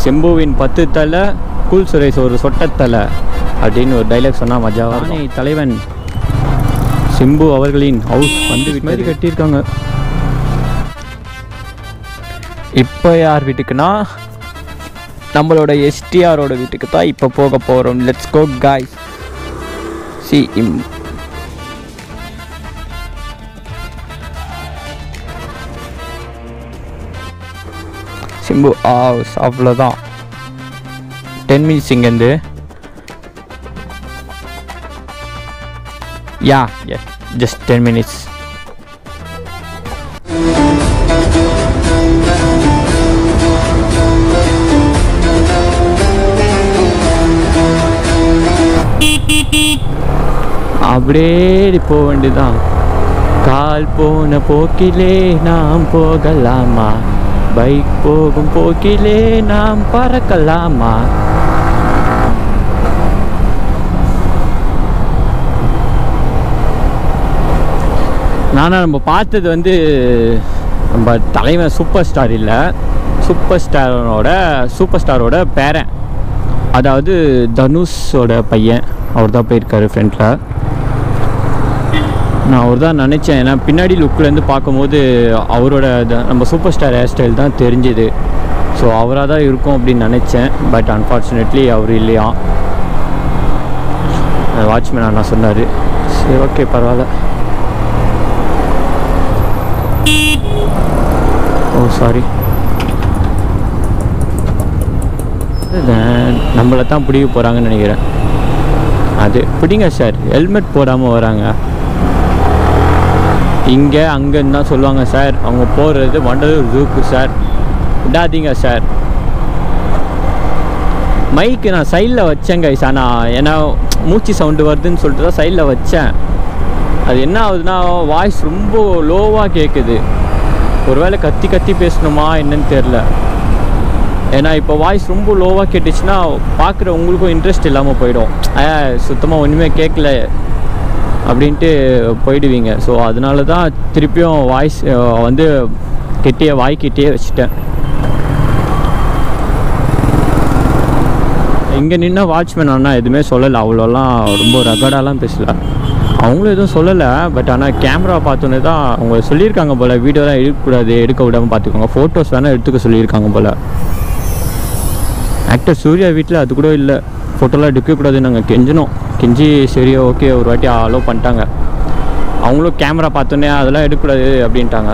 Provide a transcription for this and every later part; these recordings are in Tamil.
செம்புவின் பத்து தலை கூல் சுரேஷ் ஒரு சொட்டத்தலை அப்படின்னு ஒரு டைலாக் சொன்னால் மஜாவா இருக்கும். தலைவன் சிம்பு அவர்களின் ஹவுஸ் வந்து மாதிரி கட்டியிருக்காங்க இப்போ யார் வீட்டுக்குன்னா நம்மளோட எஸ்டிஆரோட வீட்டுக்கு தான் இப்போ போக போகிறோம் லெட்ஸ் கோ காய் சி இம் சிம்பு ஹவுஸ் அவ்வளோதான் டென் மினிட்ஸ் இங்கேருந்து yeah yes just ten minutes அப்படியே போக வேண்டியதுதான் கால் போன போக்கிலே நாம் போகலாமா பைக் போகும் போக்கிலே நாம் பறக்கலாமா நானா நம்ம பார்த்தது வந்து நம்ம தலைவன் சூப்பர் ஸ்டார் இல்லை சூப்பர் ஸ்டாரோட சூப்பர் ஸ்டாரோட பேரன் அதாவது தனுஷோட பையன் அவர் தான் போயிருக்காரு ஃப்ரெண்டில் நான் அவர் தான் நினச்சேன் ஏன்னா பின்னாடி லுக்லேருந்து பார்க்கும்போது அவரோட த- நம்ம சூப்பர் ஸ்டார் ஹேர் ஸ்டைல் தான் தெரிஞ்சுது ஸோ அவராக தான் இருக்கும் அப்படின்னு நினச்சேன் பட் அன்ஃபார்ச்சுனேட்லி அவர் இல்லையா வாட்ச்மேன் அண்ணா சொன்னார் சரி ஓகே பரவாயில்ல ஓ சாரி நம்மளை தான் பிடிக்க போகிறாங்கன்னு நினைக்கிறேன் அது பிடிங்க சார் ஹெல்மெட் போடாமல் வராங்க இங்கே அங்கன்னு தான் சொல்லுவாங்க சார் அவங்க போடுறது வண்டலூர் ஜூக்கு சார் விடாதீங்க சார் மைக்கு நான் சைடில் வச்சேன் கைஸ் ஆனால் ஏன்னா மூச்சு சவுண்டு வருதுன்னு சொல்லிட்டு தான் சைடில் வச்சேன் அது என்ன ஆகுதுன்னா வாய்ஸ் ரொம்ப லோவாக கேட்குது ஒருவேளை கத்தி கத்தி பேசணுமா என்னன்னு தெரில ஏன்னா இப்போ வாய்ஸ் ரொம்ப லோவாக கேட்டுச்சுன்னா பார்க்குற உங்களுக்கும் இன்ட்ரெஸ்ட் இல்லாமல் போயிடும் சுத்தமாக ஒன்றுமே கேட்கல அப்படின்ட்டு போயிடுவீங்க ஸோ அதனால தான் திருப்பியும் வாய்ஸ் வந்து கிட்டே வாய்க்கிட்டே வச்சுட்டேன் இங்கே நின்ன வாட்ச்மேன் அண்ணா எதுவுமே சொல்லலை அவ்வளோலாம் ரொம்ப ரகடாலாம் பேசல அவங்களும் எதுவும் சொல்லலை பட் ஆனால் கேமரா பார்த்தோன்னே தான் அவங்க சொல்லியிருக்காங்க போல் வீடியோலாம் எடுக்கக்கூடாது எடுக்க விடாமல் பார்த்துக்கோங்க ஃபோட்டோஸ் வேணால் எடுத்துக்க சொல்லியிருக்காங்க போல் ஆக்டர் சூர்யா வீட்டில் அது கூட இல்லை ஃபோட்டோலாம் எடுக்கக்கூடாது நாங்கள் கெஞ்சினோம் கெஞ்சி சரி ஓகே ஒரு வாட்டி அலோவ் பண்ணிட்டாங்க அவங்களும் கேமரா பார்த்தோன்னே அதெல்லாம் எடுக்கக்கூடாது அப்படின்ட்டாங்க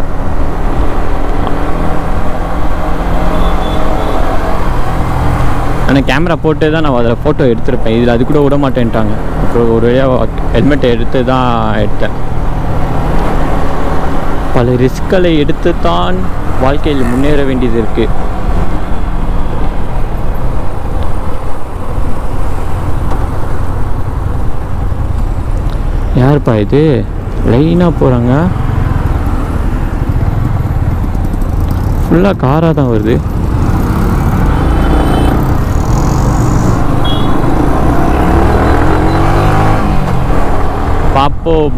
ஆனால் கேமரா போட்டு தான் நான் அதில் ஃபோட்டோ எடுத்திருப்பேன் இதில் அது கூட விட மாட்டேன்ட்டாங்க அப்புறம் ஒரு வழியாக ஹெல்மெட்டை எடுத்து தான் எடுத்தேன் பல ரிஸ்க்களை எடுத்து தான் வாழ்க்கையில் முன்னேற வேண்டியது இருக்குது யாருப்பா இது லைனாக போகிறாங்க ஃபுல்லாக காராக தான் வருது பார்ப்போம்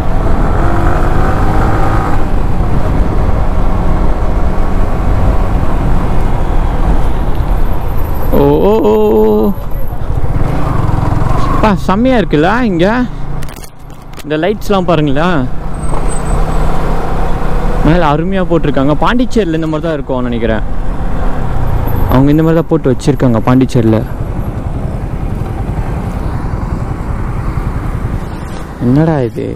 ஓ ஓ ஓ, ஓ. பா செம்மையாக இருக்குல்ல இங்கே இந்த லைட்ஸ்லாம் பாருங்களா மேலே அருமையாக போட்டிருக்காங்க பாண்டிச்சேரியில் இந்த மாதிரி தான் இருக்கும் நினைக்கிறேன் அவங்க இந்த மாதிரி தான் போட்டு வச்சுருக்காங்க பாண்டிச்சேரியில் என்னடா இது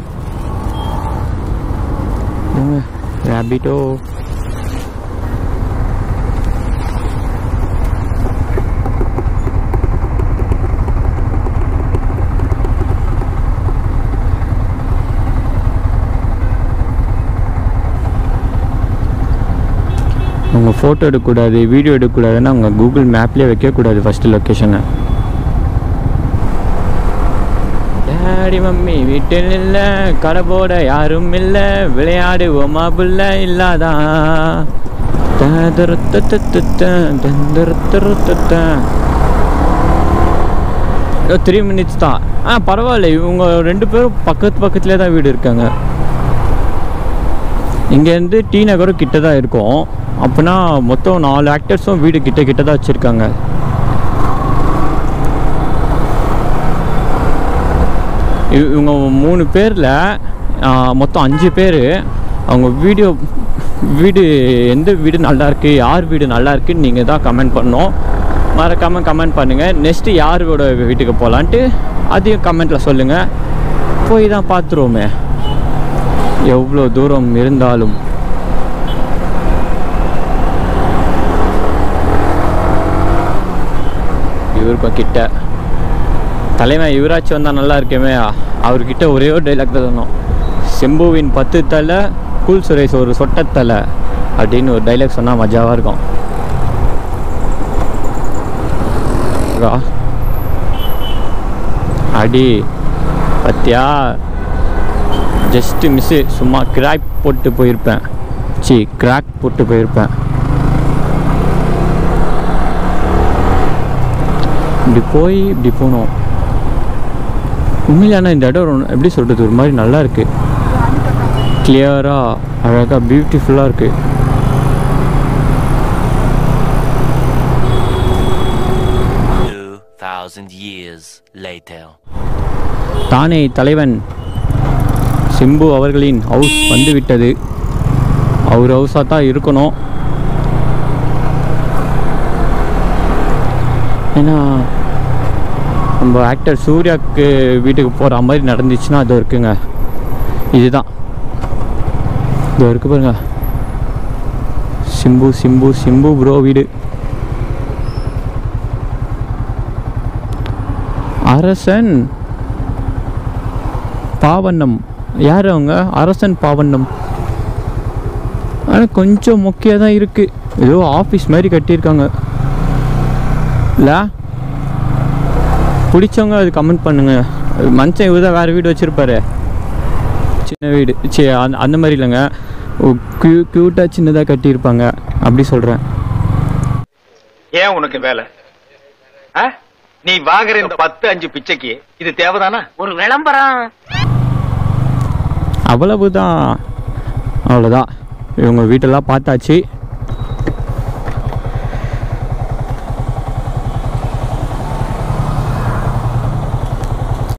ரேபிட்டோ அவங்க ஃபோட்டோ எடுக்கக்கூடாது வீடியோ எடுக்கக்கூடாதுன்னு அவங்க கூகுள் மேப்லேயே வைக்கக்கூடாது ஃபஸ்ட்டு லொக்கேஷனை டேடி மம்மி வீட்டில் இல்லை கடை போட யாரும் இல்லை விளையாடுவோமா புள்ள இல்லாதான் த்ரீ மினிட்ஸ் தான் ஆ பரவாயில்ல இவங்க ரெண்டு பேரும் பக்கத்து பக்கத்துலேயே தான் வீடு இருக்காங்க இங்கேருந்து டி நகரும் கிட்ட தான் இருக்கும் அப்படின்னா மொத்தம் நாலு ஆக்டர்ஸும் வீடு கிட்ட கிட்ட தான் வச்சுருக்காங்க இவங்க மூணு பேரில் மொத்தம் அஞ்சு பேர் அவங்க வீடியோ வீடு எந்த வீடு நல்லா இருக்கு யார் வீடு நல்லா இருக்குன்னு நீங்கள் தான் கமெண்ட் பண்ணணும் மறக்காமல் கமெண்ட் பண்ணுங்கள் நெக்ஸ்ட்டு யாரோட வீட்டுக்கு போகலான்ட்டு அதையும் கமெண்ட்டில் சொல்லுங்கள் போய் தான் பார்த்துருவோமே எவ்வளோ தூரம் இருந்தாலும் இவருக்கும் கிட்ட தலைவன் யுவராஜ் வந்தால் நல்லா இருக்கேமே அவர்கிட்ட ஒரே ஒரு டைலாக் தான் சொன்னோம் செம்புவின் பத்து தலை கூல் சுரேஷ் ஒரு சொட்டத்தலை அப்படின்னு ஒரு டைலாக் சொன்னால் மஜாவாக இருக்கும் ஆகா. அடி பத்தியா ஜஸ்ட்டு மிஸ்ஸு சும்மா கிராக் போட்டு போயிருப்பேன் சி கிராக் போட்டு போயிருப்பேன் இப்படி போய் இப்படி போனோம் உண்மையிலான இந்த இடம் ரொம்ப- எப்படி சொல்கிறது ஒரு மாதிரி நல்லா இருக்கு கிளியராக அழகாக பியூட்டிஃபுல்லாக இருக்கு Two thousand years later. தானே தலைவன் சிம்பு அவர்களின் ஹவுஸ் வந்துவிட்டது அவர் ஹவுஸாக தான் இருக்கணும் ஏன்னா நம்ம ஆக்டர் சூர்யாவுக்கு வீட்டுக்கு போகிற மாதிரி நடந்துச்சுன்னா அது இருக்குங்க இதுதான் இது இருக்கு பாருங்க சிம்பு சிம்பு சிம்பு ப்ரோ வீடு அரசன் பாவண்ணம் யார் அவங்க அரசன் பாவண்ணம் ஆனால் கொஞ்சம் மொக்கையாக தான் இருக்குது ஏதோ ஆஃபீஸ் மாதிரி கட்டியிருக்காங்க இல்லை பிடிச்சவங்க அது கமெண்ட் பண்ணுங்க மனுஷன் இவர் தான் வேறு வீடு வச்சுருப்பாரு சின்ன வீடு சரி அந்த அந்த மாதிரி இல்லைங்க க்யூ க்யூட்டாக சின்னதாக கட்டியிருப்பாங்க அப்படி சொல்கிறேன் ஏன் உனக்கு வேலை ஆ? நீ வாங்குற இந்த பத்து அஞ்சு பிச்சைக்கு இது தேவைதானா ஒரு விளம்பரம் அவ்வளவுதான் அவ்வளோதான் இவங்க வீட்டெல்லாம் பார்த்தாச்சு